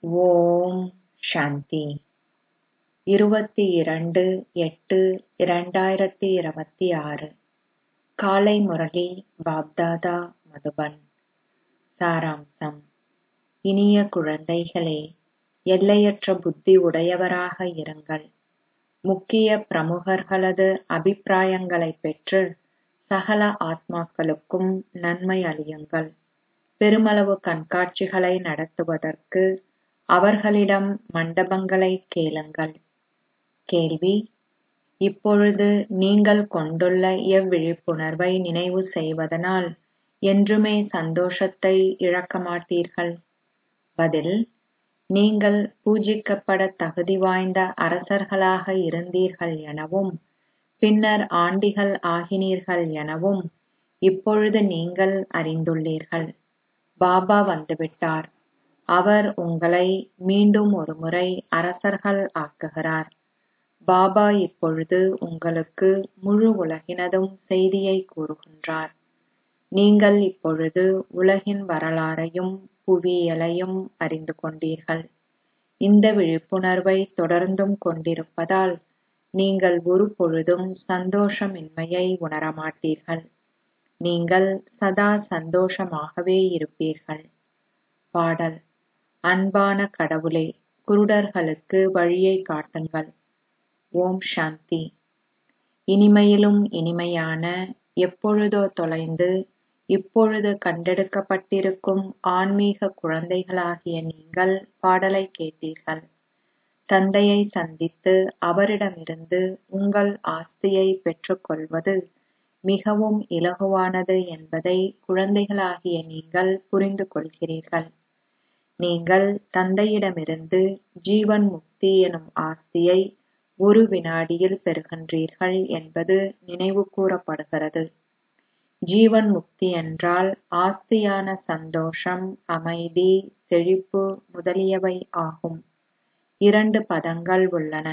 ஓம் சாந்தி இருபத்தி இரண்டு எட்டு இரண்டாயிரத்தி இருபத்தி ஆறு காலை முரளி பாப்தாதா மதுபன் சாராம்சம் இனிய குழந்தைகளே எல்லையற்ற புத்தி உடையவராக இருங்கள் முக்கிய பிரமுகர்களது அபிப்பிராயங்களைப் பெற்று சகல ஆத்மாக்களுக்கும் நன்மை அளியுங்கள் பெருமளவு கண்காட்சிகளை நடத்துவதற்கு அவர்களிடம் மண்டபங்களைக் கேளுங்கள் கேள்வி இப்பொழுது நீங்கள் கொண்டுள்ள எவ்விழிப்புணர்வை நினைவு செய்வதனால் என்றுமே சந்தோஷத்தை இழக்க மாட்டீர்கள் பதில் நீங்கள் பூஜிக்கப்படத் தகுதி வாய்ந்த அரசர்களாக இருந்தீர்கள் எனவும் பின்னர் ஆண்டிகள் ஆகினீர்கள் எனவும் இப்பொழுது நீங்கள் அறிந்துள்ளீர்கள் பாபா வந்துவிட்டார் அவர் உங்களை மீண்டும் ஒருமுறை அரசர்கள் ஆக்குகிறார் பாபா இப்பொழுது உங்களுக்கு முழு உலகினதும் செய்தியைக் கூறுகின்றார் நீங்கள் இப்பொழுது உலகின் வரலாறையும் புவியியலையும் அறிந்து கொண்டீர்கள் இந்த விழிப்புணர்வை தொடர்ந்தும் கொண்டிருப்பதால் நீங்கள் ஒருபொழுதும் சந்தோஷமின்மையை உணரமாட்டீர்கள் நீங்கள் சதா சந்தோஷமாகவே இருப்பீர்கள் பாடல் அன்பான கடவுளே குருடர்களுக்கு வழியைக் காட்டுங்கள் ஓம் சாந்தி இனிமையிலும் இனிமையான எப்பொழுதோ தொலைந்து இப்பொழுது கண்டெடுக்கப்பட்டிருக்கும் ஆன்மீக குழந்தைகளாகிய நீங்கள் பாடலைக் கேட்டீர்கள் தந்தையை சந்தித்து அவரிடமிருந்து உங்கள் ஆஸ்தியைப் பெற்றுக் கொள்வது மிகவும் இலகுவானது என்பதை குழந்தைகளாகிய நீங்கள் புரிந்து கொள்கிறீர்கள் நீங்கள் தந்தையிடமிருந்து ஜீவன் முக்தி எனும் ஆஸ்தியை ஒரு வினாடியில் பெறுகின்றீர்கள் என்பது நினைவு கூரப்படுகிறது ஜீவன் முக்தி என்றால் ஆஸ்தியான சந்தோஷம் அமைதி செழிப்பு முதலியவை ஆகும் இரண்டு பதங்கள் உள்ளன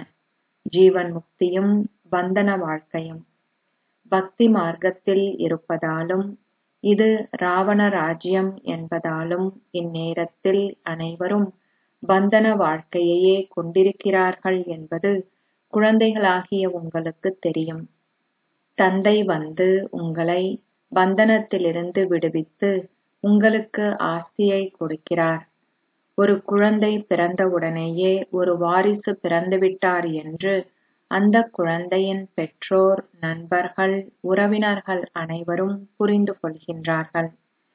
ஜீவன் முக்தியும் பந்தன வாழ்க்கையும் பக்தி மார்க்கத்தில் இருப்பதாலும் இது ராவண ராஜ்யம் என்பதாலும் இந்நேரத்தில் அனைவரும் பந்தன வாழ்க்கையையே கொண்டிருக்கிறார்கள் என்பது குழந்தைகளாகிய உங்களுக்குத் தெரியும் தந்தை வந்து உங்களை பந்தனத்திலிருந்து விடுவித்து உங்களுக்கு ஆஸ்தியை கொடுக்கிறார் ஒரு குழந்தை பிறந்தவுடனேயே ஒரு வாரிசு பிறந்துவிட்டார் என்று அந்த குழந்தையின் பெற்றோர் நண்பர்கள் உறவினர்கள் அனைவரும் புரிந்து கொள்கின்றார்கள்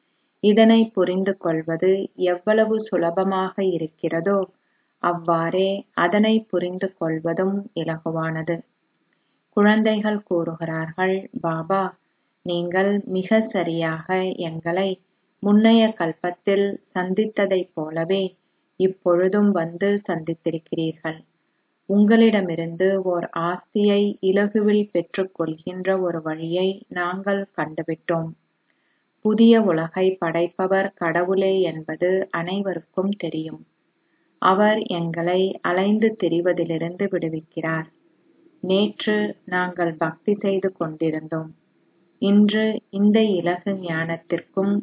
இதனை புரிந்து கொள்வது எவ்வளவு சுலபமாக இருக்கிறதோ அவ்வாறே அதனை புரிந்து கொள்வதும் இலகுவானது குழந்தைகள் கூறுகிறார்கள் பாபா நீங்கள் மிக சரியாக எங்களை முன்னைய கல்பத்தில் சந்தித்ததைப் போலவே இப்பொழுதும் வந்து சந்தித்திருக்கிறீர்கள் உங்களிடமிருந்து ஓர் ஆஸ்தியை இலகுவில் பெற்றுக் கொள்கின்ற ஒரு வழியை நாங்கள் கண்டுவிட்டோம் புதிய உலகை படைப்பவர் கடவுளே என்பது அனைவருக்கும் தெரியும் அவர் எங்களை அலைந்து திரிவதிலிருந்து விடுவிக்கிறார் நேற்று நாங்கள் பக்தி செய்து கொண்டிருந்தோம் இன்று இந்த இலகு ஞானத்திற்கும்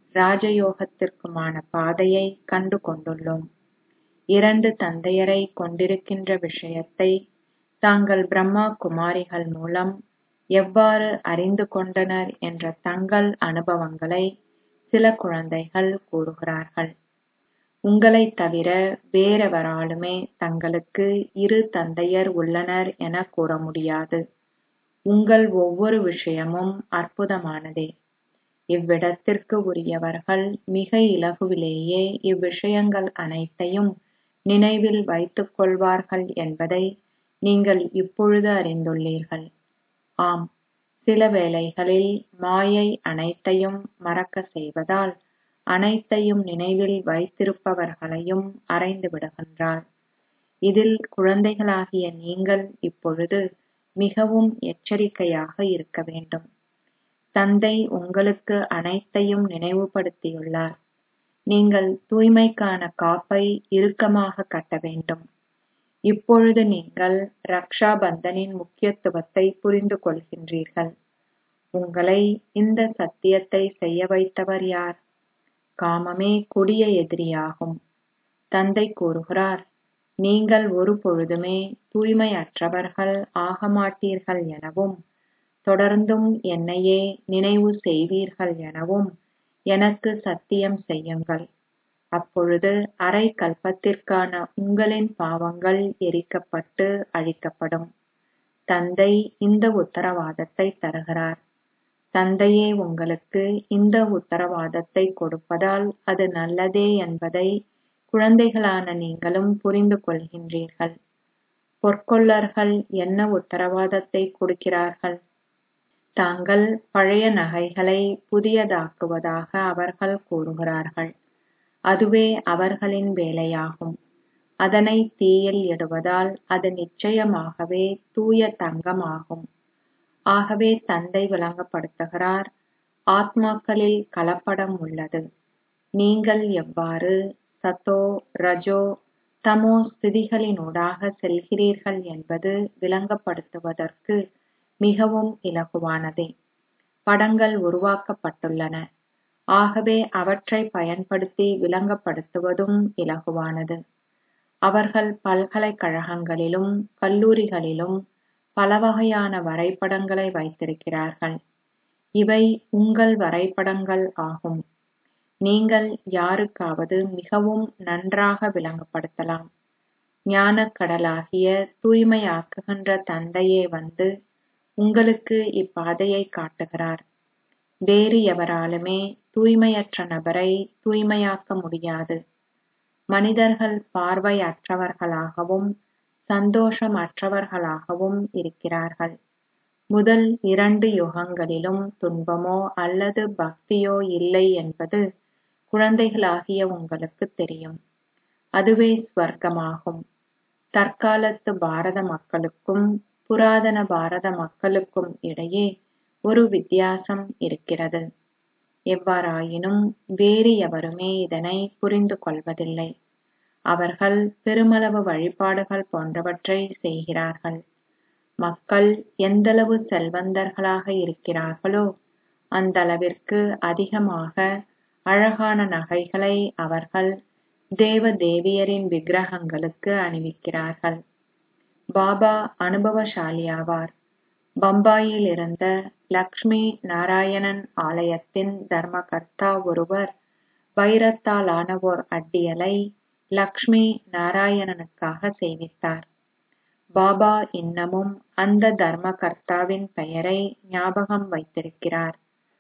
ராஜயோகத்திற்குமான பாதையை கண்டு கொண்டுள்ளோம் இரண்டு தந்தையரை கொண்டிருக்கின்ற விஷயத்தை தாங்கள் பிரம்மா குமாரிகள் மூலம் எவ்வாறு அறிந்து கொண்டனர் என்ற தங்கள் அனுபவங்களை சில குழந்தைகள் கூறுகிறார்கள் உங்களைத் தவிர வேறெவராலுமே தங்களுக்கு இரு தந்தையர் உள்ளனர் என கூற முடியாது உங்கள் ஒவ்வொரு விஷயமும் அற்புதமானதே இவ்விடத்திற்கு உரியவர்கள் மிக இலகுவிலேயே இவ்விஷயங்கள் அனைத்தையும் நினைவில் வைத்துக் கொள்வார்கள் என்பதை நீங்கள் இப்பொழுது அறிந்துள்ளீர்கள் ஆம் சில வேளைகளில் மாயை அனைத்தையும் மறக்க செய்வதால் அனைத்தையும் நினைவில் வைத்திருப்பவர்களையும் அறைந்து விடுகின்றார் இதில் குழந்தைகளாகிய நீங்கள் இப்பொழுது மிகவும் எச்சரிக்கையாக இருக்க வேண்டும் தந்தை உங்களுக்கு அனைத்தையும் நினைவுபடுத்தியுள்ளார் நீங்கள் தூய்மைக்கான காப்பை இறுக்கமாக கட்ட வேண்டும் இப்பொழுது நீங்கள் ரக்ஷா பந்தனின் முக்கியத்துவத்தை புரிந்து கொள்கின்றீர்கள் உங்களை இந்த சத்தியத்தை செய்ய வைத்தவர் யார் காமமே கொடிய எதிரியாகும் தந்தை கூறுகிறார் நீங்கள் ஒரு பொழுதுமே தூய்மையற்றவர்கள் ஆக மாட்டீர்கள் எனவும் தொடர்ந்தும் என்னையே நினைவு செய்வீர்கள் எனவும் எனக்கு சத்தியம் செய்யுங்கள் அப்பொழுது அரை கல்பத்திற்கான உங்களின் பாவங்கள் எரிக்கப்பட்டு அழிக்கப்படும் தந்தை இந்த உத்தரவாதத்தை தருகிறார் தந்தையே உங்களுக்கு இந்த உத்தரவாதத்தை கொடுப்பதால் அது நல்லதே என்பதை குழந்தைகளான நீங்களும் புரிந்து கொள்கின்றீர்கள் பொற்கொள்ளர்கள் என்ன உத்தரவாதத்தை கொடுக்கிறார்கள் தாங்கள் பழைய நகைகளை புதியதாக்குவதாக அவர்கள் கூறுகிறார்கள் அதுவே அவர்களின் வேலையாகும் அதனை தீயில் இடுவதால் அது நிச்சயமாகவே தூய தங்கமாகும் ஆகவே தந்தை விளங்கப்படுத்துகிறார் ஆத்மாக்களில் கலப்படம் உள்ளது நீங்கள் எவ்வாறு சத்தோ ரஜோ தமோ ஸ்திதிகளினூடாக செல்கிறீர்கள் என்பது விளங்கப்படுத்துவதற்கு மிகவும் இலகுவானதே படங்கள் உருவாக்கப்பட்டுள்ளன ஆகவே அவற்றை பயன்படுத்தி விளங்கப்படுத்துவதும் இலகுவானது அவர்கள் பல்கலைக்கழகங்களிலும் கல்லூரிகளிலும் பல வகையான வரைபடங்களை வைத்திருக்கிறார்கள் இவை உங்கள் வரைபடங்கள் ஆகும் நீங்கள் யாருக்காவது மிகவும் நன்றாக விளங்கப்படுத்தலாம் ஞானக் கடலாகிய தூய்மையாக்குகின்ற தந்தையே வந்து உங்களுக்கு இப்பாதையை காட்டுகிறார் வேறு எவராலுமே தூய்மையற்ற நபரை தூய்மையாக்க முடியாது மனிதர்கள் பார்வையற்றவர்களாகவும் சந்தோஷமற்றவர்களாகவும் இருக்கிறார்கள் முதல் இரண்டு யுகங்களிலும் துன்பமோ அல்லது பக்தியோ இல்லை என்பது குழந்தைகளாகிய உங்களுக்கு தெரியும் அதுவே ஸ்வர்க்கமாகும் தற்காலத்து பாரத மக்களுக்கும் புராதன பாரத மக்களுக்கும் இடையே ஒரு வித்தியாசம் இருக்கிறது எவ்வாறாயினும் வேறு எவருமே இதனை புரிந்து கொள்வதில்லை அவர்கள் பெருமளவு வழிபாடுகள் போன்றவற்றை செய்கிறார்கள் மக்கள் எந்தளவு செல்வந்தர்களாக இருக்கிறார்களோ அந்தளவிற்கு அதிகமாக அழகான நகைகளை அவர்கள் தேவ தேவியரின் விக்கிரகங்களுக்கு அணிவிக்கிறார்கள் பாபா அனுபவசாலியாவார் பம்பாயில் இருந்த லக்ஷ்மி நாராயணன் ஆலயத்தின் தர்மகர்த்தா ஒருவர் வைரத்தால் ஆன ஓர் அட்டியலை லக்ஷ்மி நாராயணனுக்காக செய்வித்தார் பாபா இன்னமும் அந்த தர்மகர்த்தாவின் பெயரை ஞாபகம் வைத்திருக்கிறார்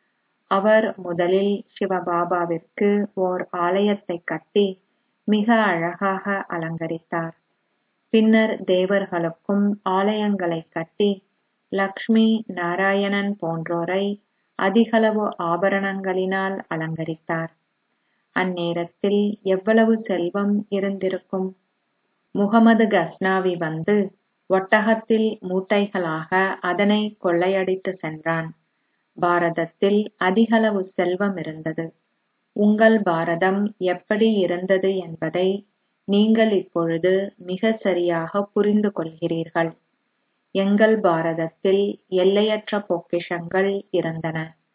அவர் முதலில் சிவபாபாவிற்கு ஓர் ஆலயத்தை கட்டி மிக அழகாக அலங்கரித்தார் பின்னர் தேவர்களுக்கும் ஆலயங்களை கட்டி லக்ஷ்மி நாராயணன் போன்றோரை அதிகளவு ஆபரணங்களினால் அலங்கரித்தார் அந்நேரத்தில் எவ்வளவு செல்வம் இருந்திருக்கும் முகமது கஸ்னாவி வந்து ஒட்டகத்தில் மூட்டைகளாக அதனை கொள்ளையடித்து சென்றான் பாரதத்தில் அதிகளவு செல்வம் இருந்தது உங்கள் பாரதம் எப்படி இருந்தது என்பதை நீங்கள் இப்பொழுது மிக சரியாக புரிந்து கொள்கிறீர்கள் எங்கள் பாரதத்தில் எல்லையற்ற பொக்கிஷங்கள் இருந்தன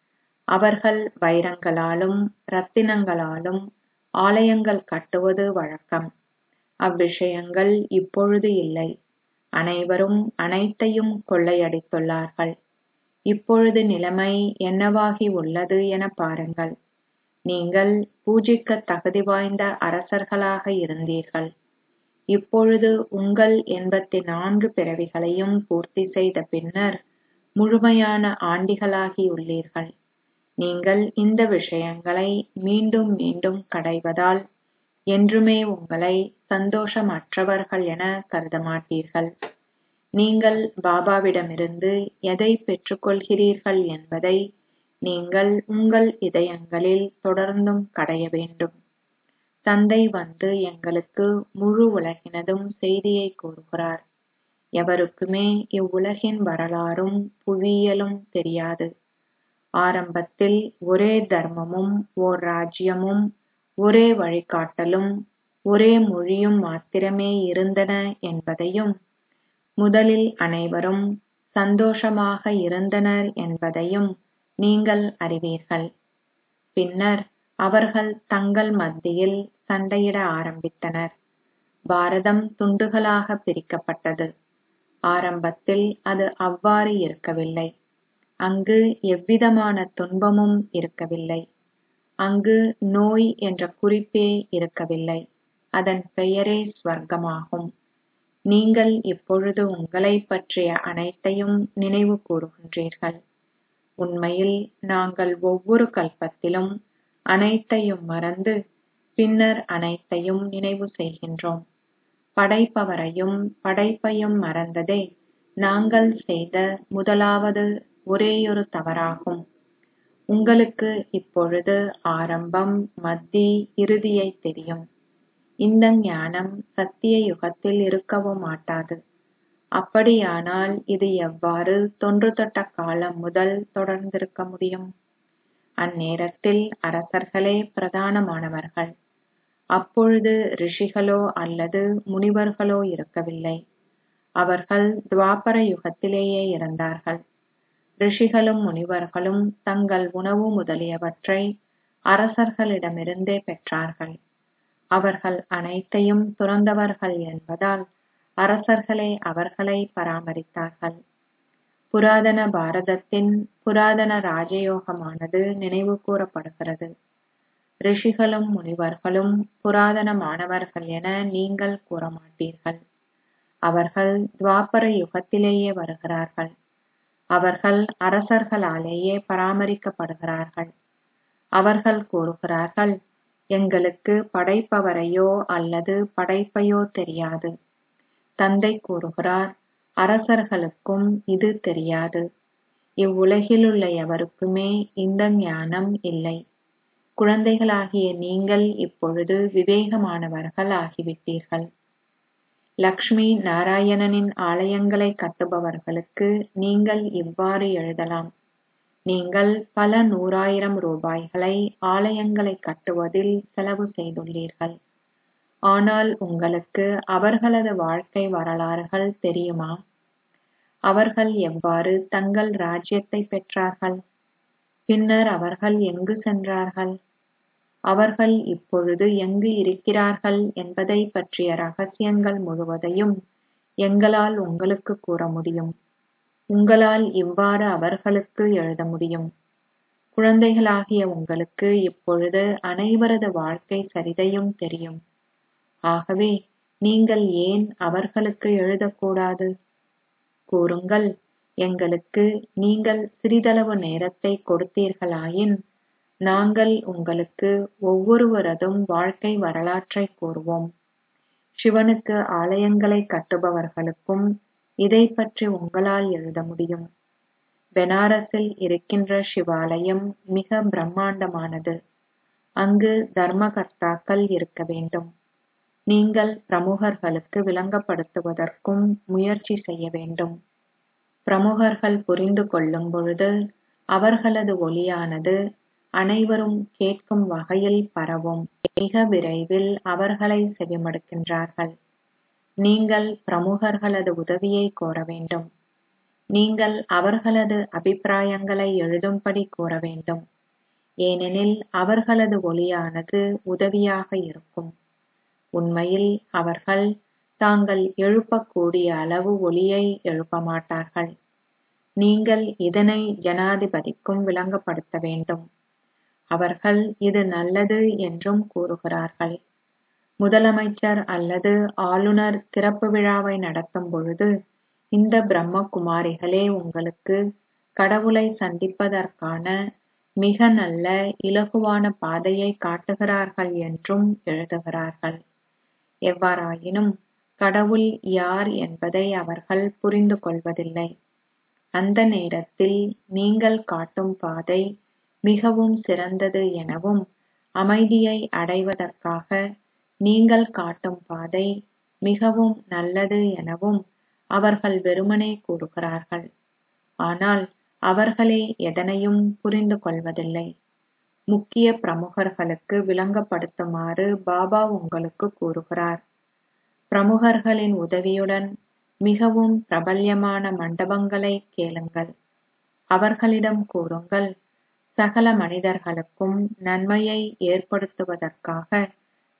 அவர்கள் வைரங்களாலும் ரத்தினங்களாலும் ஆலயங்கள் கட்டுவது வழக்கம் அவ்விஷயங்கள் இப்பொழுது இல்லை அனைவரும் அனைத்தையும் கொள்ளையடித்துள்ளார்கள் இப்பொழுது நிலைமை என்னவாகி உள்ளது என பாருங்கள் நீங்கள் பூஜிக்க தகுதி வாய்ந்த அரசர்களாக இருந்தீர்கள் இப்பொழுது உங்கள் எண்பத்தி நான்கு பிறவிகளையும் பூர்த்தி செய்த பின்னர் முழுமையான ஆண்டிகளாகியுள்ளீர்கள் நீங்கள் இந்த விஷயங்களை மீண்டும் மீண்டும் கடைவதால் என்றுமே உங்களை சந்தோஷமற்றவர்கள் என கருத மாட்டீர்கள் நீங்கள் பாபாவிடமிருந்து எதை பெற்றுக்கொள்கிறீர்கள் என்பதை நீங்கள் உங்கள் இதயங்களில் தொடர்ந்தும் கடைய வேண்டும் தந்தை வந்து எங்களுக்கு முழு உலகினதும் செய்தியை கூறுகிறார் எவருக்குமே இவ்வுலகின் வரலாறும் புவியியலும் தெரியாது ஆரம்பத்தில் ஒரே தர்மமும் ஓர் ராஜ்யமும் ஒரே வழிகாட்டலும் ஒரே மொழியும் மாத்திரமே இருந்தன என்பதையும் முதலில் அனைவரும் சந்தோஷமாக இருந்தனர் என்பதையும் நீங்கள் அறிவீர்கள் பின்னர் அவர்கள் தங்கள் மத்தியில் சண்டையிட ஆரம்பித்தனர் பாரதம் துண்டுகளாக பிரிக்கப்பட்டது ஆரம்பத்தில் அது அவ்வாறு இருக்கவில்லை அங்கு எவ்விதமான துன்பமும் இருக்கவில்லை அங்கு நோய் என்ற குறிப்பே இருக்கவில்லை அதன் பெயரே ஸ்வர்க்கமாகும் நீங்கள் இப்பொழுது உங்களைப் பற்றிய அனைத்தையும் நினைவு கூறுகின்றீர்கள் உண்மையில் நாங்கள் ஒவ்வொரு கல்பத்திலும் அனைத்தையும் மறந்து பின்னர் அனைத்தையும் நினைவு செய்கின்றோம் படைப்பவரையும் படைப்பையும் மறந்ததே நாங்கள் செய்த முதலாவது ஒரேயொரு தவறாகும் உங்களுக்கு இப்பொழுது ஆரம்பம் மத்தி இறுதியை தெரியும் இந்த ஞானம் சத்திய யுகத்தில் இருக்கவும் மாட்டாது அப்படியானால் இது எவ்வாறு தொன்று தொட்ட காலம் முதல் தொடர்ந்திருக்க முடியும் அந்நேரத்தில் அரசர்களே பிரதானமானவர்கள் அப்பொழுது ரிஷிகளோ அல்லது முனிவர்களோ இருக்கவில்லை அவர்கள் துவாபர யுகத்திலேயே இருந்தார்கள் ரிஷிகளும் முனிவர்களும் தங்கள் உணவு முதலியவற்றை அரசர்களிடமிருந்தே பெற்றார்கள் அவர்கள் அனைத்தையும் துறந்தவர்கள் என்பதால் அரசர்களே அவர்களை பராமரித்தார்கள் புராதன பாரதத்தின் புராதன ராஜயோகமானது நினைவு கூறப்படுகிறது ரிஷிகளும் முனிவர்களும் புராதனமானவர்கள் என நீங்கள் கூற மாட்டீர்கள் அவர்கள் துவாபர யுகத்திலேயே வருகிறார்கள் அவர்கள் அரசர்களாலேயே பராமரிக்கப்படுகிறார்கள் அவர்கள் கூறுகிறார்கள் எங்களுக்கு படைப்பவரையோ அல்லது படைப்பையோ தெரியாது தந்தை கூறுகிறார் அரசர்களுக்கும் இது தெரியாது இவ்வுலகிலுள்ள எவருக்குமே இந்த ஞானம் இல்லை குழந்தைகளாகிய நீங்கள் இப்பொழுது விவேகமானவர்கள் ஆகிவிட்டீர்கள் லக்ஷ்மி நாராயணனின் ஆலயங்களை கட்டுபவர்களுக்கு நீங்கள் இவ்வாறு எழுதலாம் நீங்கள் பல நூறாயிரம் ரூபாய்களை ஆலயங்களை கட்டுவதில் செலவு செய்துள்ளீர்கள் ஆனால் உங்களுக்கு அவர்களது வாழ்க்கை வரலாறுகள் தெரியுமா அவர்கள் எவ்வாறு தங்கள் ராஜ்யத்தை பெற்றார்கள் பின்னர் அவர்கள் எங்கு சென்றார்கள் அவர்கள் இப்பொழுது எங்கு இருக்கிறார்கள் என்பதை பற்றிய ரகசியங்கள் முழுவதையும் எங்களால் உங்களுக்கு கூற முடியும் உங்களால் இவ்வாறு அவர்களுக்கு எழுத முடியும் குழந்தைகளாகிய உங்களுக்கு இப்பொழுது அனைவரது வாழ்க்கை சரிதையும் தெரியும் ஆகவே நீங்கள் ஏன் அவர்களுக்கு எழுதக்கூடாது கூறுங்கள் எங்களுக்கு நீங்கள் சிறிதளவு நேரத்தை கொடுத்தீர்களாயின் நாங்கள் உங்களுக்கு ஒவ்வொருவரதும் வாழ்க்கை வரலாற்றை கூறுவோம் சிவனுக்கு ஆலயங்களை கட்டுபவர்களுக்கும் இதை பற்றி உங்களால் எழுத முடியும் பெனாரஸில் இருக்கின்ற சிவாலயம் மிக பிரம்மாண்டமானது அங்கு தர்மகர்த்தாக்கள் இருக்க வேண்டும் நீங்கள் பிரமுகர்களுக்கு விளங்கப்படுத்துவதற்கும் முயற்சி செய்ய வேண்டும் பிரமுகர்கள் புரிந்து கொள்ளும் பொழுது அவர்களது ஒளியானது அனைவரும் கேட்கும் வகையில் பரவும் மிக விரைவில் அவர்களை செவிமடுக்கின்றார்கள் நீங்கள் பிரமுகர்களது உதவியை கோர வேண்டும் நீங்கள் அவர்களது அபிப்பிராயங்களை எழுதும்படி கூற வேண்டும் ஏனெனில் அவர்களது ஒளியானது உதவியாக இருக்கும் உண்மையில் அவர்கள் தாங்கள் எழுப்பக்கூடிய அளவு ஒளியை எழுப்ப மாட்டார்கள் நீங்கள் இதனை ஜனாதிபதிக்கும் விளங்கப்படுத்த வேண்டும் அவர்கள் இது நல்லது என்றும் கூறுகிறார்கள் முதலமைச்சர் அல்லது ஆளுநர் திறப்பு விழாவை நடத்தும் பொழுது இந்த பிரம்ம குமாரிகளே உங்களுக்கு கடவுளை சந்திப்பதற்கான மிக நல்ல இலகுவான பாதையை காட்டுகிறார்கள் என்றும் எழுதுகிறார்கள் எவ்வாறாயினும் கடவுள் யார் என்பதை அவர்கள் புரிந்து கொள்வதில்லை அந்த நேரத்தில் நீங்கள் காட்டும் பாதை மிகவும் சிறந்தது எனவும் அமைதியை அடைவதற்காக நீங்கள் காட்டும் பாதை மிகவும் நல்லது எனவும் அவர்கள் வெறுமனே கூறுகிறார்கள் ஆனால் அவர்களே எதனையும் புரிந்து கொள்வதில்லை முக்கிய பிரமுகர்களுக்கு விளங்கப்படுத்துமாறு பாபா உங்களுக்கு கூறுகிறார் பிரமுகர்களின் உதவியுடன் மிகவும் பிரபல்யமான மண்டபங்களை கேளுங்கள் அவர்களிடம் கூறுங்கள் சகல மனிதர்களுக்கும் நன்மையை ஏற்படுத்துவதற்காக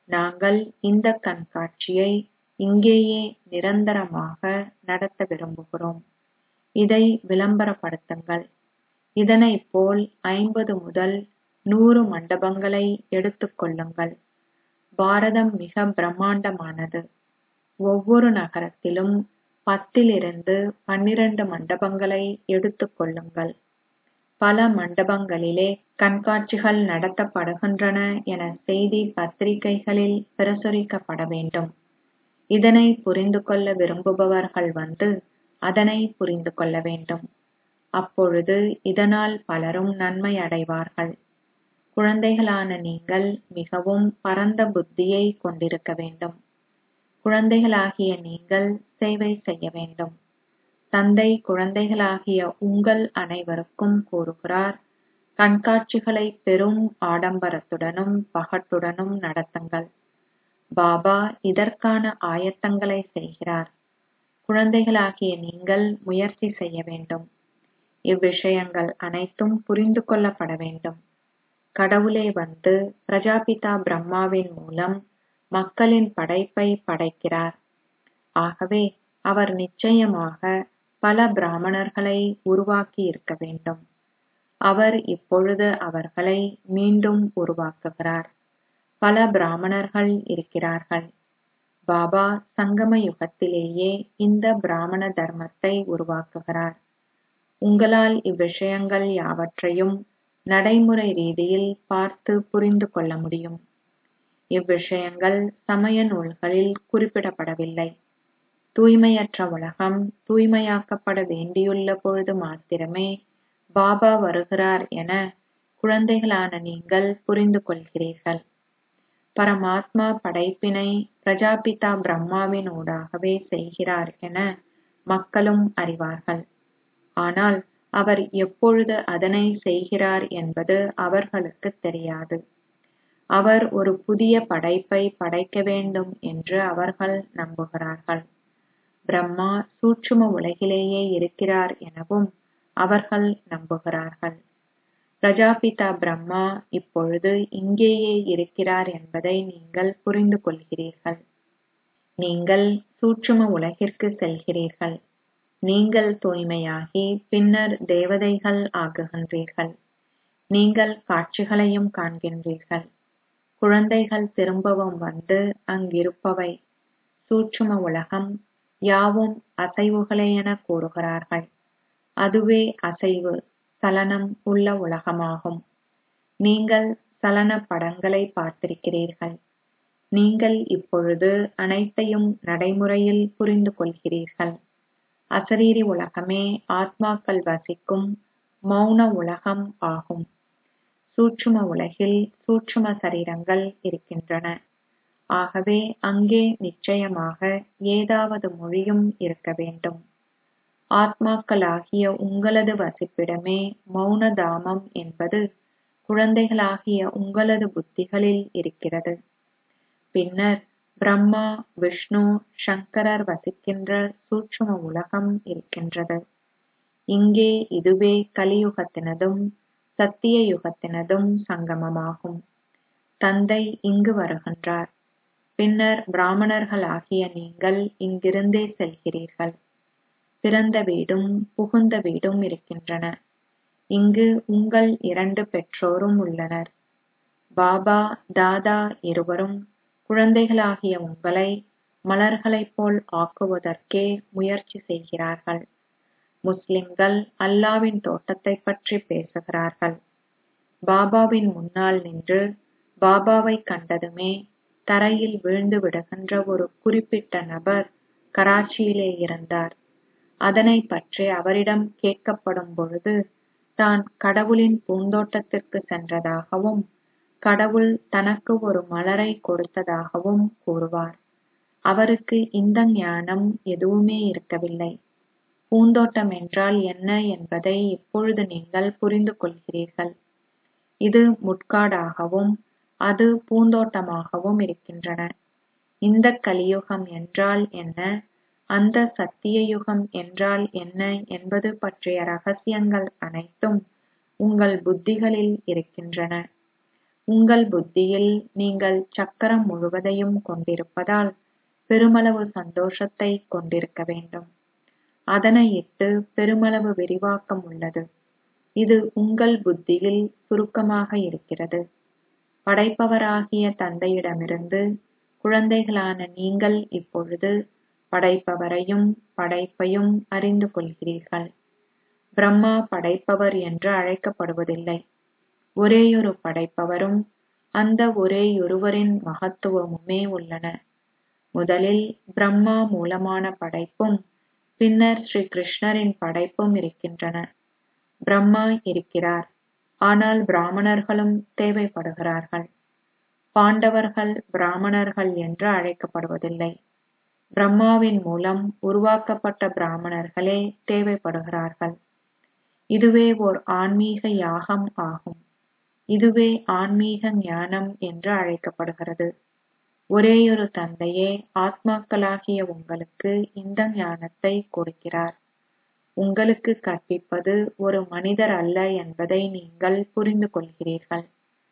நாங்கள் இந்த கண்காட்சியை இங்கேயே நிரந்தரமாக நடத்த விரும்புகிறோம் இதை விளம்பரப்படுத்துங்கள் இதனைப் போல் ஐம்பது முதல் நூறு மண்டபங்களை எடுத்துக் கொள்ளுங்கள் பாரதம் மிக பிரம்மாண்டமானது ஒவ்வொரு நகரத்திலும் பத்திலிருந்து பன்னிரண்டு மண்டபங்களை எடுத்துக் கொள்ளுங்கள் பல மண்டபங்களிலே கண்காட்சிகள் நடத்தப்படுகின்றன என செய்தி பத்திரிகைகளில் பிரசுரிக்கப்பட வேண்டும் இதனை புரிந்து கொள்ள விரும்புபவர்கள் வந்து அதனை புரிந்து கொள்ள வேண்டும் அப்பொழுது இதனால் பலரும் நன்மை அடைவார்கள் குழந்தைகளான நீங்கள் மிகவும் பரந்த புத்தியை கொண்டிருக்க வேண்டும் குழந்தைகளாகிய நீங்கள் சேவை செய்ய வேண்டும் தந்தை குழந்தைகளாகிய உங்கள் அனைவருக்கும் கூறுகிறார் கண்காட்சிகளை பெரும் ஆடம்பரத்துடனும் பகட்டுடனும் நடத்துங்கள் பாபா இதற்கான ஆயத்தங்களை செய்கிறார் குழந்தைகளாகிய நீங்கள் முயற்சி செய்ய வேண்டும் இவ்விஷயங்கள் அனைத்தும் புரிந்து கொள்ளப்பட வேண்டும் கடவுளே வந்து பிரஜாபிதா பிரம்மாவின் மூலம் மக்களின் படைப்பை படைக்கிறார் ஆகவே அவர் நிச்சயமாக பல பிராமணர்களை உருவாக்கி இருக்க வேண்டும் அவர் இப்பொழுது அவர்களை மீண்டும் உருவாக்குகிறார் பல பிராமணர்கள் இருக்கிறார்கள் பாபா சங்கம யுகத்திலேயே இந்த பிராமண தர்மத்தை உருவாக்குகிறார் உங்களால் இவ்விஷயங்கள் யாவற்றையும் நடைமுறை ரீதியில் பார்த்து புரிந்து கொள்ள முடியும் இவ்விஷயங்கள் சமய நூல்களில் குறிப்பிடப்படவில்லை தூய்மையற்ற உலகம் தூய்மையாக்கப்பட வேண்டியுள்ள பொழுது மாத்திரமே பாபா வருகிறார் என குழந்தைகளான நீங்கள் புரிந்து கொள்கிறீர்கள் பரமாத்மா படைப்பினை பிரஜாபிதா பிரம்மாவின் ஊடாகவே செய்கிறார் என மக்களும் அறிவார்கள் ஆனால் அவர் எப்பொழுது அதனை செய்கிறார் என்பது அவர்களுக்கு தெரியாது அவர் ஒரு புதிய படைப்பை படைக்க வேண்டும் என்று அவர்கள் நம்புகிறார்கள் பிரம்மா சூட்சும உலகிலேயே இருக்கிறார் எனவும் அவர்கள் நம்புகிறார்கள் பிரஜாபிதா பிரம்மா இப்பொழுது இங்கேயே இருக்கிறார் என்பதை நீங்கள் புரிந்து கொள்கிறீர்கள் நீங்கள் சூட்சும உலகிற்கு செல்கிறீர்கள் நீங்கள் தூய்மையாகி பின்னர் தேவதைகள் ஆகுகின்றீர்கள் நீங்கள் காட்சிகளையும் காண்கின்றீர்கள் குழந்தைகள் திரும்பவும் வந்து அங்கிருப்பவை சூட்சும உலகம் யாவும் அசைவுகளே என கூறுகிறார்கள் அதுவே அசைவு சலனம் உள்ள உலகமாகும் நீங்கள் சலன படங்களை பார்த்திருக்கிறீர்கள் நீங்கள் இப்பொழுது அனைத்தையும் நடைமுறையில் புரிந்து கொள்கிறீர்கள் அசரீரி உலகமே ஆத்மாக்கள் வசிக்கும் மௌன உலகம் ஆகும் சூட்சும உலகில் சூட்சும சரீரங்கள் இருக்கின்றன ஆகவே அங்கே நிச்சயமாக ஏதாவது மொழியும் இருக்க வேண்டும் ஆத்மாக்களாகிய உங்களது வசிப்பிடமே மௌன தாமம் என்பது குழந்தைகளாகிய உங்களது புத்திகளில் இருக்கிறது பின்னர் பிரம்மா விஷ்ணு சங்கரர் வசிக்கின்ற சூட்சும உலகம் இருக்கின்றது இங்கே இதுவே கலியுகத்தினதும் சத்திய யுகத்தினதும் சங்கமமாகும் தந்தை இங்கு வருகின்றார் பின்னர் பிராமணர்களாகிய நீங்கள் இங்கிருந்தே செல்கிறீர்கள் பிறந்த வீடும் புகுந்த வீடும் இருக்கின்றன இங்கு உங்கள் இரண்டு பெற்றோரும் உள்ளனர் பாபா தாதா இருவரும் குழந்தைகளாகிய உங்களை மலர்களைப் போல் ஆக்குவதற்கே முயற்சி செய்கிறார்கள் முஸ்லிம்கள் அல்லாவின் தோட்டத்தைப் பற்றி பேசுகிறார்கள் பாபாவின் முன்னால் நின்று பாபாவை கண்டதுமே தரையில் விழுந்து விடுகின்ற ஒரு குறிப்பிட்ட நபர் கராச்சியிலே இருந்தார் அதனை பற்றி அவரிடம் கேட்கப்படும் பொழுது தான் கடவுளின் பூந்தோட்டத்திற்கு சென்றதாகவும் கடவுள் தனக்கு ஒரு மலரை கொடுத்ததாகவும் கூறுவார் அவருக்கு இந்த ஞானம் எதுவுமே இருக்கவில்லை பூந்தோட்டம் என்றால் என்ன என்பதை இப்பொழுது நீங்கள் புரிந்து கொள்கிறீர்கள் இது முட்காடாகவும் அது பூந்தோட்டமாகவும் இருக்கின்றன இந்த கலியுகம் என்றால் என்ன அந்த சத்திய யுகம் என்றால் என்ன என்பது பற்றிய ரகசியங்கள் அனைத்தும் உங்கள் புத்திகளில் இருக்கின்றன உங்கள் புத்தியில் நீங்கள் சக்கரம் முழுவதையும் கொண்டிருப்பதால் பெருமளவு சந்தோஷத்தை கொண்டிருக்க வேண்டும் அதனை இட்டு பெருமளவு விரிவாக்கம் உள்ளது இது உங்கள் புத்தியில் சுருக்கமாக இருக்கிறது படைப்பவராகிய தந்தையிடமிருந்து குழந்தைகளான நீங்கள் இப்பொழுது படைப்பவரையும் படைப்பையும் அறிந்து கொள்கிறீர்கள் பிரம்மா படைப்பவர் என்று அழைக்கப்படுவதில்லை ஒரேயொரு படைப்பவரும் அந்த ஒரேயொருவரின் மகத்துவமுமே உள்ளன முதலில் பிரம்மா மூலமான படைப்பும் பின்னர் ஸ்ரீ கிருஷ்ணரின் படைப்பும் இருக்கின்றன பிரம்மா இருக்கிறார் ஆனால் பிராமணர்களும் தேவைப்படுகிறார்கள் பாண்டவர்கள் பிராமணர்கள் என்று அழைக்கப்படுவதில்லை பிரம்மாவின் மூலம் உருவாக்கப்பட்ட பிராமணர்களே தேவைப்படுகிறார்கள் இதுவே ஓர் ஆன்மீக யாகம் ஆகும் இதுவே ஆன்மீக ஞானம் என்று அழைக்கப்படுகிறது ஒரேயொரு தந்தையே ஆத்மாக்களாகிய உங்களுக்கு இந்த ஞானத்தை கொடுக்கிறார் உங்களுக்கு கற்பிப்பது ஒரு மனிதர் அல்ல என்பதை நீங்கள் புரிந்து கொள்கிறீர்கள்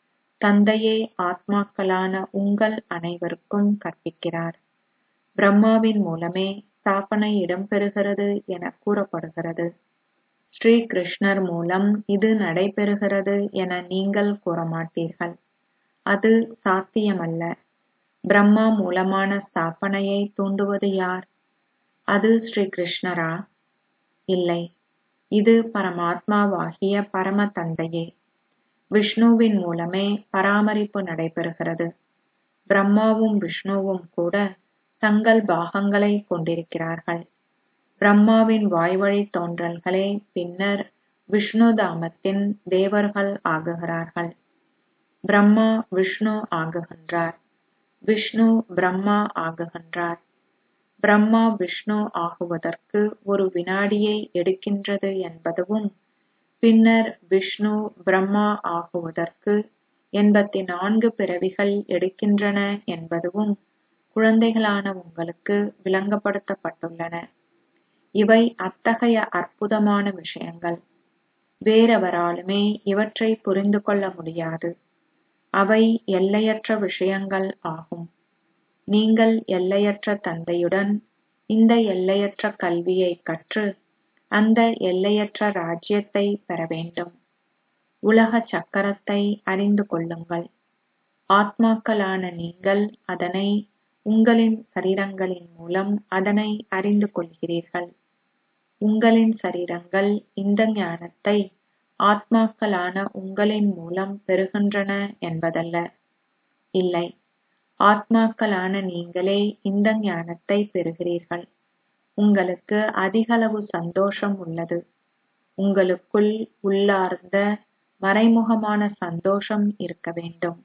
தந்தையே ஆத்மாக்களான உங்கள் அனைவருக்கும் கற்பிக்கிறார் பிரம்மாவின் மூலமே ஸ்தாபனை இடம்பெறுகிறது என கூறப்படுகிறது ஸ்ரீ கிருஷ்ணர் மூலம் இது நடைபெறுகிறது என நீங்கள் கூறமாட்டீர்கள் அது சாத்தியமல்ல பிரம்மா மூலமான ஸ்தாபனையை தூண்டுவது யார் அது ஸ்ரீ கிருஷ்ணரா இல்லை இது பரமாத்மாவாகிய பரம தந்தையே விஷ்ணுவின் மூலமே பராமரிப்பு நடைபெறுகிறது பிரம்மாவும் விஷ்ணுவும் கூட தங்கள் பாகங்களை கொண்டிருக்கிறார்கள் பிரம்மாவின் வாய்வழி தோன்றல்களே பின்னர் விஷ்ணு தாமத்தின் தேவர்கள் ஆகுகிறார்கள் பிரம்மா விஷ்ணு ஆகுகின்றார் விஷ்ணு பிரம்மா ஆகுகின்றார் பிரம்மா விஷ்ணு ஆகுவதற்கு ஒரு வினாடியை எடுக்கின்றது என்பதுவும் பின்னர் விஷ்ணு பிரம்மா ஆகுவதற்கு எண்பத்தி நான்கு பிறவிகள் எடுக்கின்றன என்பதுவும் குழந்தைகளான உங்களுக்கு விளங்கப்படுத்தப்பட்டுள்ளன இவை அத்தகைய அற்புதமான விஷயங்கள் வேறெவராலுமே இவற்றை புரிந்து கொள்ள முடியாது அவை எல்லையற்ற விஷயங்கள் ஆகும் நீங்கள் எல்லையற்ற தந்தையுடன் இந்த எல்லையற்ற கல்வியை கற்று அந்த எல்லையற்ற ராஜ்யத்தை பெற வேண்டும் உலக சக்கரத்தை அறிந்து கொள்ளுங்கள் ஆத்மாக்களான நீங்கள் அதனை உங்களின் சரீரங்களின் மூலம் அதனை அறிந்து கொள்கிறீர்கள் உங்களின் சரீரங்கள் இந்த ஞானத்தை ஆத்மாக்களான உங்களின் மூலம் பெறுகின்றன என்பதல்ல இல்லை ஆத்மாக்களான நீங்களே இந்த ஞானத்தை பெறுகிறீர்கள் உங்களுக்கு அதிகளவு சந்தோஷம் உள்ளது உங்களுக்குள் உள்ளார்ந்த மறைமுகமான சந்தோஷம் இருக்க வேண்டும்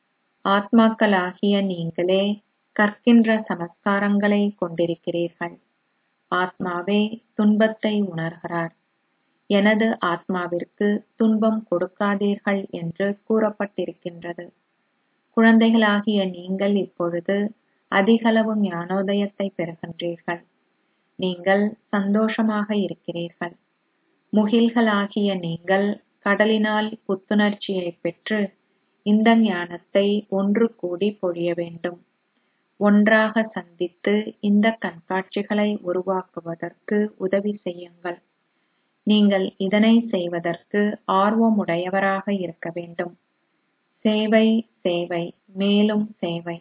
ஆத்மாக்களாகிய நீங்களே கற்கின்ற சமஸ்காரங்களை கொண்டிருக்கிறீர்கள் ஆத்மாவே துன்பத்தை உணர்கிறார் எனது ஆத்மாவிற்கு துன்பம் கொடுக்காதீர்கள் என்று கூறப்பட்டிருக்கின்றது குழந்தைகளாகிய நீங்கள் இப்பொழுது அதிகளவு ஞானோதயத்தை பெறுகின்றீர்கள் நீங்கள் சந்தோஷமாக இருக்கிறீர்கள் முகில்களாகிய நீங்கள் கடலினால் புத்துணர்ச்சியை பெற்று இந்த ஞானத்தை ஒன்று கூடி பொழிய வேண்டும் ஒன்றாக சந்தித்து இந்த கண்காட்சிகளை உருவாக்குவதற்கு உதவி செய்யுங்கள் நீங்கள் இதனை செய்வதற்கு ஆர்வமுடையவராக இருக்க வேண்டும் சேவை சேவை மேலும் சேவை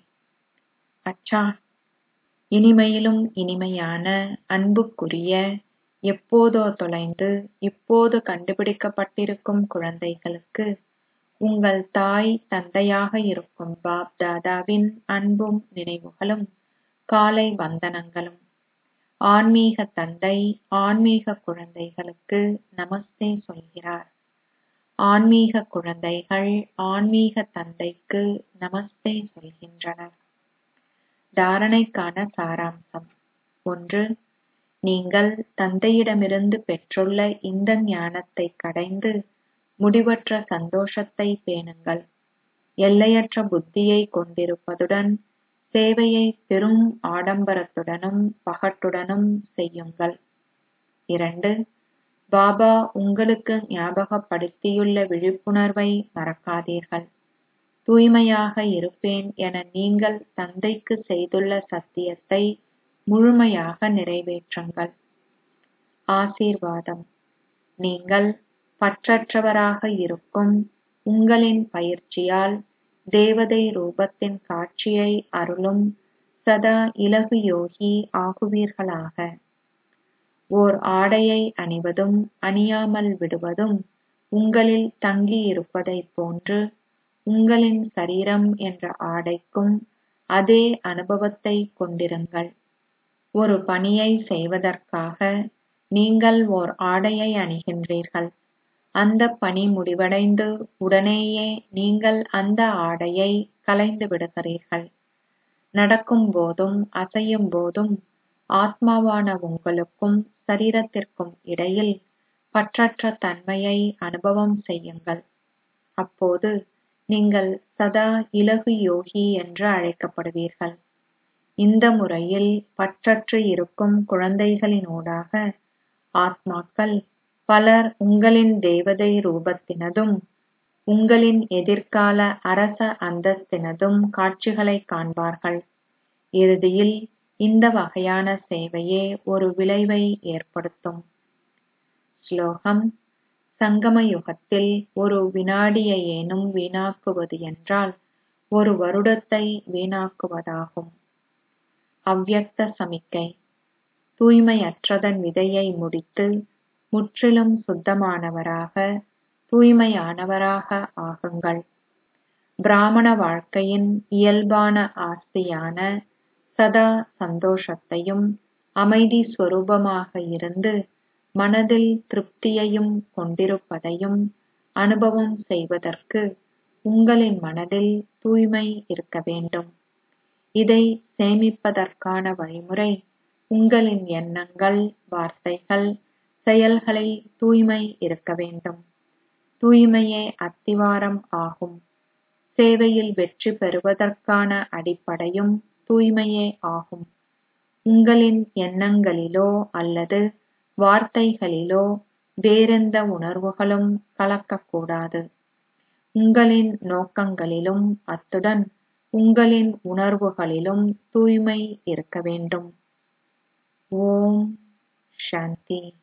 அச்சா இனிமையிலும் இனிமையான அன்புக்குரிய எப்போதோ தொலைந்து இப்போது கண்டுபிடிக்கப்பட்டிருக்கும் குழந்தைகளுக்கு உங்கள் தாய் தந்தையாக இருக்கும் பாப் தாதாவின் அன்பும் நினைவுகளும் காலை வந்தனங்களும் ஆன்மீக தந்தை ஆன்மீக குழந்தைகளுக்கு நமஸ்தே சொல்கிறார் ஆன்மீக குழந்தைகள் ஆன்மீக தந்தைக்கு நமஸ்தே சொல்கின்றனர் தாரணைக்கான சாராம்சம் ஒன்று நீங்கள் தந்தையிடமிருந்து பெற்றுள்ள இந்த ஞானத்தை கடைந்து முடிவற்ற சந்தோஷத்தை பேணுங்கள் எல்லையற்ற புத்தியை கொண்டிருப்பதுடன் சேவையை பெரும் ஆடம்பரத்துடனும் பகட்டுடனும் செய்யுங்கள் இரண்டு பாபா உங்களுக்கு ஞாபகப்படுத்தியுள்ள விழிப்புணர்வை மறக்காதீர்கள் தூய்மையாக இருப்பேன் என நீங்கள் தந்தைக்கு செய்துள்ள சத்தியத்தை முழுமையாக நிறைவேற்றுங்கள் ஆசீர்வாதம் நீங்கள் பற்றற்றவராக இருக்கும் உங்களின் பயிற்சியால் தேவதை ரூபத்தின் காட்சியை அருளும் சதா இலகு யோகி ஆகுவீர்களாக ஓர் ஆடையை அணிவதும் அணியாமல் விடுவதும் உங்களில் தங்கியிருப்பதைப் போன்று உங்களின் சரீரம் என்ற ஆடைக்கும் அதே அனுபவத்தை கொண்டிருங்கள் ஒரு பணியை செய்வதற்காக நீங்கள் ஓர் ஆடையை அணிகின்றீர்கள் அந்த பணி முடிவடைந்து உடனேயே நீங்கள் அந்த ஆடையை களைந்து விடுகிறீர்கள் நடக்கும் போதும் அசையும் போதும் ஆத்மாவான உங்களுக்கும் சரீரத்திற்கும் இடையில் பற்றற்ற தன்மையை அனுபவம் செய்யுங்கள் அப்போது நீங்கள் சதா இலகு யோகி என்று அழைக்கப்படுவீர்கள் இந்த முறையில் பற்றற்று இருக்கும் குழந்தைகளினூடாக ஆத்மாக்கள் பலர் உங்களின் தேவதை ரூபத்தினதும் உங்களின் எதிர்கால அரச அந்தஸ்தினதும் காட்சிகளை காண்பார்கள் இறுதியில் இந்த வகையான சேவையே ஒரு விளைவை ஏற்படுத்தும் ஸ்லோகம் சங்கம யுகத்தில் ஒரு வினாடியையேனும் வீணாக்குவது என்றால் ஒரு வருடத்தை வீணாக்குவதாகும் அவ்யக்த சமிக்கை தூய்மையற்றதன் விதையை முடித்து முற்றிலும் சுத்தமானவராக தூய்மையானவராக ஆகுங்கள் பிராமண வாழ்க்கையின் இயல்பான ஆஸ்தியான சதா சந்தோஷத்தையும் அமைதி ஸ்வரூபமாக இருந்து மனதில் திருப்தியையும் கொண்டிருப்பதையும் அனுபவம் செய்வதற்கு உங்களின் மனதில் தூய்மை இருக்க வேண்டும் இதை சேமிப்பதற்கான வழிமுறை உங்களின் எண்ணங்கள் வார்த்தைகள் செயல்களில் தூய்மை இருக்க வேண்டும் தூய்மையே அத்திவாரம் ஆகும் சேவையில் வெற்றி பெறுவதற்கான அடிப்படையும் தூய்மையே ஆகும் உங்களின் எண்ணங்களிலோ அல்லது வார்த்தைகளிலோ வேறெந்த உணர்வுகளும் கலக்கக்கூடாது உங்களின் நோக்கங்களிலும் அத்துடன் உங்களின் உணர்வுகளிலும் தூய்மை இருக்க வேண்டும் ஓம் சாந்தி